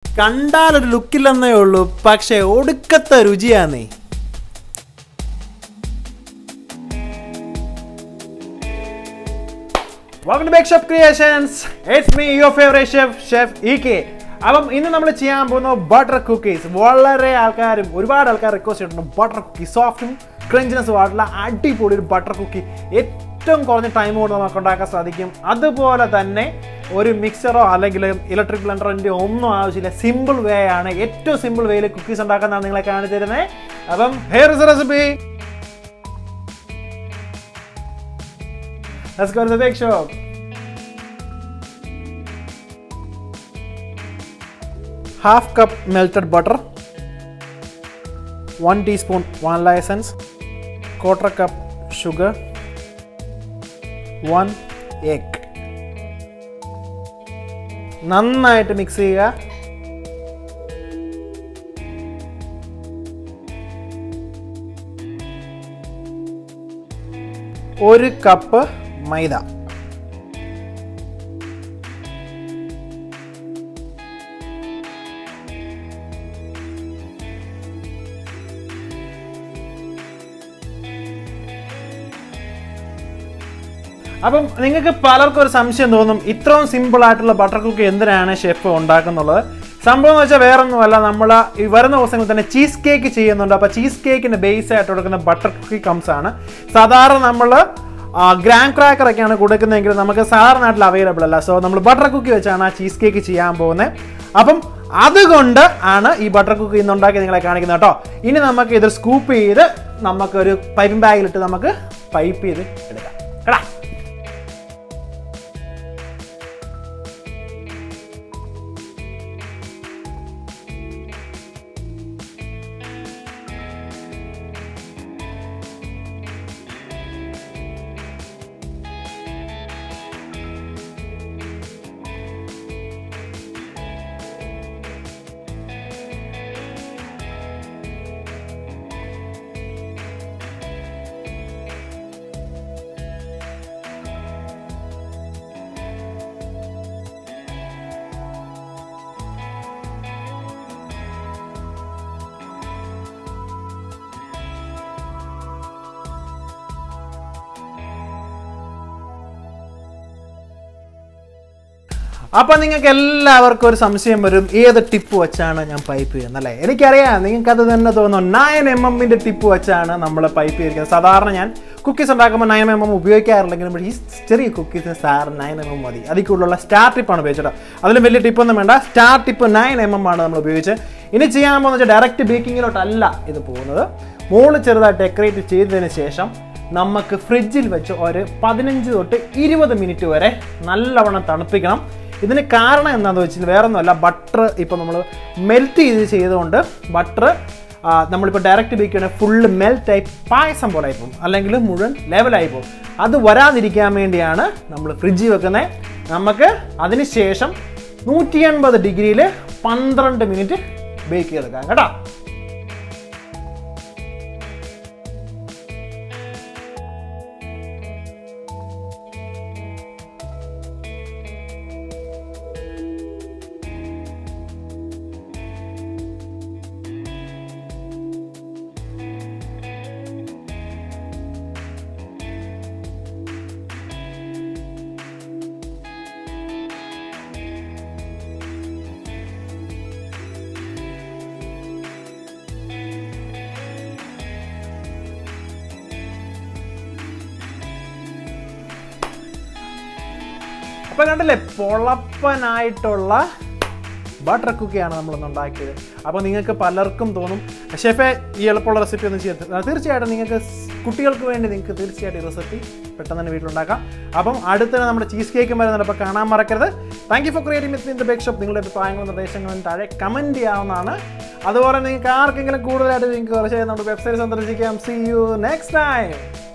കണ്ടാലൊരു ലുക്കില്ലെന്നേ ഉള്ളൂ പക്ഷേ ഒടുക്കത്തെ രുചിയാന്നേ welcome to bake shop creations it's me your favourite chef chef E K അപ്പം ഇന്ന് നമ്മൾ ചെയ്യാൻ പോകുന്ന ബട്ടർ കുക്കീസ് വളരെ ആൾക്കാരും ഒരുപാട് ആൾക്കാർ റിക്വസ്റ്റ് ചെയ്തിട്ടുണ്ട് ബട്ടർ കുക്കി സോഫ്റ്റും ക്രഞ്ചിനെസ്സും ആയിട്ടുള്ള അടിപൊളി ഒരു ബട്ടർ കുക്കി ഏറ്റവും കുറഞ്ഞ ടൈം കൊണ്ട് നമുക്ക് ഉണ്ടാക്കാൻ സാധിക്കും അതുപോലെ തന്നെ ഒരു മിക്സറോ അല്ലെങ്കിൽ ഇലക്ട്രിക് ബ്ലണ്ടറിൻ്റെ ഒന്നും ആവശ്യമില്ല സിമ്പിൾ വേ ആണ് ഏറ്റവും സിമ്പിൾ വേയിൽ കുക്കീസ് ഉണ്ടാക്കാനാണ് നിങ്ങളെ കാണിച്ചു തരുന്നത് അപ്പം here is recipe Let's go to the bake shop. Half cup melted butter, 1 teaspoon vanilla essence, quarter cup sugar, 1 egg. നന്നായിട്ട് മിക്സ് ചെയ്യുക ഒരു കപ്പ് മൈദ അപ്പം നിങ്ങൾക്ക് പലർക്കും ഒരു സംശയം തോന്നും ഇത്രയും സിമ്പിൾ ആയിട്ടുള്ള ബട്ടർ കുക്കി എന്തിനാണ് ഷെഫ് ഉണ്ടാക്കുന്നുള്ളത് സംഭവം എന്ന് വെച്ചാൽ വേറെ ഒന്നുമല്ല നമ്മൾ ഈ വരുന്ന ദിവസങ്ങളിൽ തന്നെ ചീസ് കേക്ക് ചെയ്യുന്നുണ്ട് അപ്പോൾ ചീസ് കേക്കിന് ബേസ് ആയിട്ട് കൊടുക്കുന്ന ബട്ടർ കുക്കി കംസ് ആണ് സാധാരണ നമ്മൾ ഗ്രാൻഡ് ക്രാക്കർ ഒക്കെയാണ് കൊടുക്കുന്നതെങ്കിൽ നമുക്ക് സാധാരണ നാട്ടിൽ അവൈലബിൾ അല്ല സോ നമ്മൾ ബട്ടർ കുക്കി വെച്ചാണ് ആ ചീസ് കേക്ക് ചെയ്യാൻ പോകുന്നത് അപ്പം അതുകൊണ്ട് ആണ് ഈ ബട്ടർ കുക്കി ഇന്ന് ഉണ്ടാക്കി നിങ്ങളെ കാണിക്കുന്നത് കേട്ടോ ഇനി നമുക്ക് ഇത് സ്കൂപ്പ് ചെയ്ത് നമുക്കൊരു പൈപ്പിംഗ് ബാഗിലിട്ട് നമുക്ക് പൈപ്പ് ചെയ്ത് എടുക്കാം കേടാ അപ്പൊ നിങ്ങൾക്ക് എല്ലാവർക്കും ഒരു സംശയം വരും ഏത് ടിപ്പ് വെച്ചാണ് ഞാൻ പൈപ്പ് ചെയ്യുന്നത് അല്ലേ എനിക്കറിയാം നിങ്ങൾക്ക് അത് തന്നെ തോന്നും നയൻ എം എമ്മിന്റെ ടിപ്പ് വെച്ചാണ് നമ്മൾ പൈപ്പ് ചെയ്തിരിക്കുന്നത് സാധാരണ ഞാൻ കുക്കീസ് ഉണ്ടാക്കുമ്പോൾ നയൻ എം എം ഉപയോഗിക്കാറില്ലെങ്കിലും പക്ഷേ ഈ ചെറിയ കുക്കീസിന് സാർ നയൻ എം എം മതി അതിൽ കൂടുതലുള്ള സ്റ്റാർ ടിപ്പാണ് ഉപയോഗിച്ചത് അതിലും വലിയ ടിപ്പൊന്നും വേണ്ട star tip nine M M ആണ് നമ്മൾ ഉപയോഗിച്ച് ഇനി ചെയ്യാൻ പോകുന്ന വെച്ചാൽ ഡയറക്റ്റ് ബേക്കിങ്ങിലോട്ടല്ല ഇത് പോകുന്നത് മോള് ചെറുതായിട്ട് ഡെക്കറേറ്റ് ചെയ്തതിന് ശേഷം നമുക്ക് ഫ്രിഡ്ജിൽ വെച്ച് ഒരു പതിനഞ്ച് തൊട്ട് ഇരുപത് മിനിറ്റ് വരെ നല്ലവണ്ണം തണുപ്പിക്കണം ഇതിന് കാരണം എന്താണെന്ന് വെച്ചാൽ വേറെ ഒന്നുമല്ല ബട്ടർ ഇപ്പോൾ നമ്മൾ മെൽറ്റ് ചെയ്ത് ചെയ്തുകൊണ്ട് ബട്ടർ നമ്മളിപ്പോൾ ഡയറക്റ്റ് ബേക്ക് ചെയ്യണ ഫുള്ള് മെൽറ്റായി പായസം പോലെ ആയിപ്പോവും അല്ലെങ്കിൽ മുഴുവൻ ലെവലായി പോകും അത് വരാതിരിക്കാൻ വേണ്ടിയാണ് നമ്മൾ ഫ്രിഡ്ജിൽ വെക്കുന്നത് നമുക്ക് അതിന് ശേഷം നൂറ്റി എൺപത് ഡിഗ്രിയിൽ പന്ത്രണ്ട് മിനിറ്റ് ബേക്ക് ചെയ്തെടുക്കാം കേട്ടോ അപ്പം കണ്ടില്ലേ പൊളപ്പനായിട്ടുള്ള ബട്ടർ കുക്കിയാണ് നമ്മളൊന്ന് ഉണ്ടാക്കിയത് അപ്പോൾ നിങ്ങൾക്ക് പലർക്കും തോന്നും ഷെഫെ ഈ എളുപ്പമുള്ള റെസിപ്പി ഒന്നും ചെയ്ത് തീർച്ചയായിട്ടും നിങ്ങൾക്ക് സ് കുട്ടികൾക്ക് വേണ്ടി നിങ്ങൾക്ക് തീർച്ചയായിട്ടും ഈ റെസിപ്പി പെട്ടെന്ന് തന്നെ വീട്ടിലുണ്ടാക്കാം അപ്പം അടുത്ത നമ്മുടെ ചീസ് കേക്കും വരുന്നുണ്ട് അപ്പോൾ കാണാൻ മറക്കരുത് thank you for creating with in the bake shop നിങ്ങളുടെ അഭിപ്രായങ്ങളും നിർദ്ദേശങ്ങളും താഴെ കമൻറ്റ് ചെയ്യാവുന്നതാണ് അതുപോലെ നിങ്ങൾക്ക് ആർക്കെങ്കിലും കൂടുതലായിട്ട് നിങ്ങൾക്ക് കുറച്ച് നമ്മുടെ വെബ്സൈറ്റ് സന്ദർശിക്കാം സി യു നെക്സ്റ്റ് ടൈം